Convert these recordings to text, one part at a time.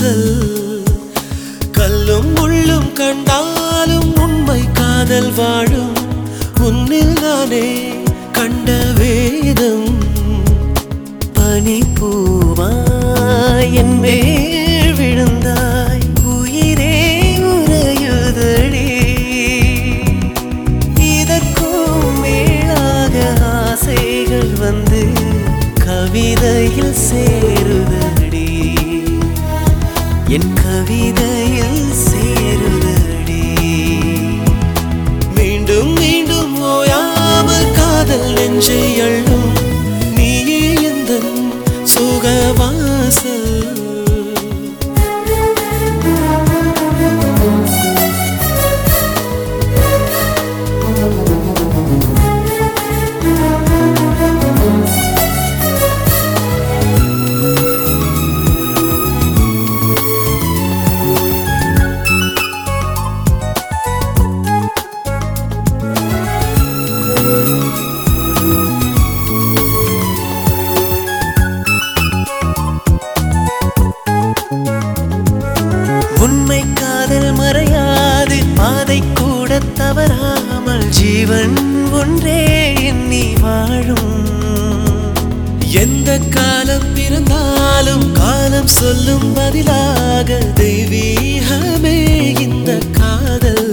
வாசல் கல்லும் முள்ளும் கண்டாலும் உண்மை காதல் வாழும் உன்னில் நானே கண்ட வேதம் பனிப்பூவாய் என் மேல் விழுந்தாய் உயிரே உறையுதடி இதற்கும் மேலாக ஆசைகள் வந்து கவிதையில் சேருதடி என் கவிதையில் சேருதடி மீண்டும் மீண்டும் ஓயாமல் காதல் நெஞ்சை அள்ளும் நீயே எந்த சுகவாசல் உண்மை காதல் மறையாது பாதை கூட தவறாமல் ஜீவன் ஒன்றே எண்ணி வாழும் எந்த காலம் பிறந்தாலும் காலம் சொல்லும் பதிலாக தெய்வீகமே இந்த காதல்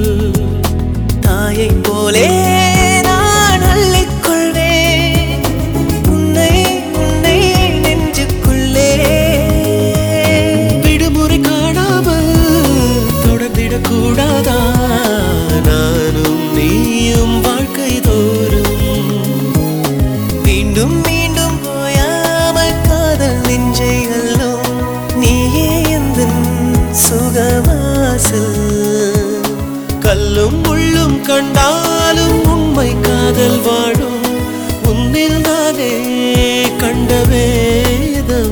தாயை போலே நான் அள்ளிக்கொள்வேன் உன்னை உன்னை நெஞ்சுக்குள்ளே விடுமுறை காணாமல் தொடர்ந்திடக் கூடாதா நானும் நீயும் வாழ்க்கை தோறும் மீண்டும் மீண்டும் போயாமல் காதல் நெஞ்சை அல்லும் நீயே எந்த சுகவாசல் கல்லும் முள்ளும் கண்டாலும் உண்மை காதல் வாழும் உன்னில் நானே கண்ட வேதம்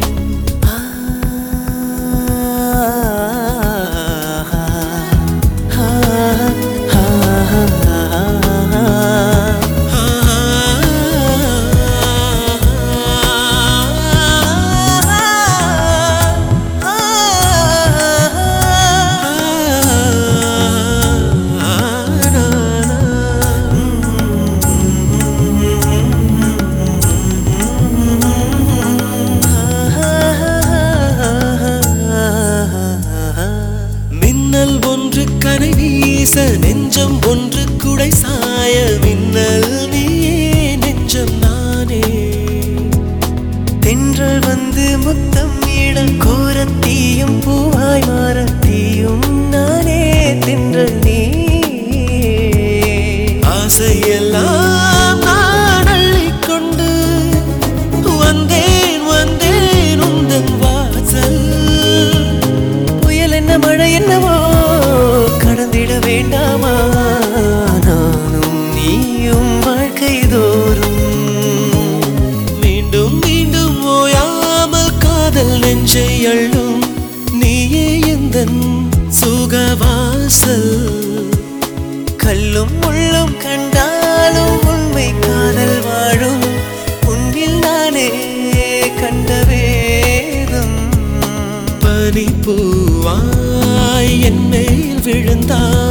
மின்னல் ஒன்று கனை வீச நெஞ்சம் ஒன்று குடை சாய மின்னல் நீயே நெஞ்சம் நானே தென்றல் வந்து முத்தம் இட கோரத்தீயும் பூவாய் மாறத்தீயும் நானே தென்றல் நீ ஆசையெல்லாம் நான் அள்ளிக்கொண்டு வந்தேன் வந்தேன் உந்தன் வாசல் புயல் என்ன மழை என்னவோ கடந்திட வேண்டாமா நானும் நீயும் வாழ்க்கை தோறும் மீண்டும் மீண்டும் ஓயாமல் காதல் நெஞ்சை அள்ளும் நீயே எந்த சுகவாசல் கல்லும் முள்ளும் கண்டாலும் உண்மை காதல் வாழும் உன்னில் நானே கண்ட வேதம் பனிப்பூவாய் என் மேல் விழுந்தாய்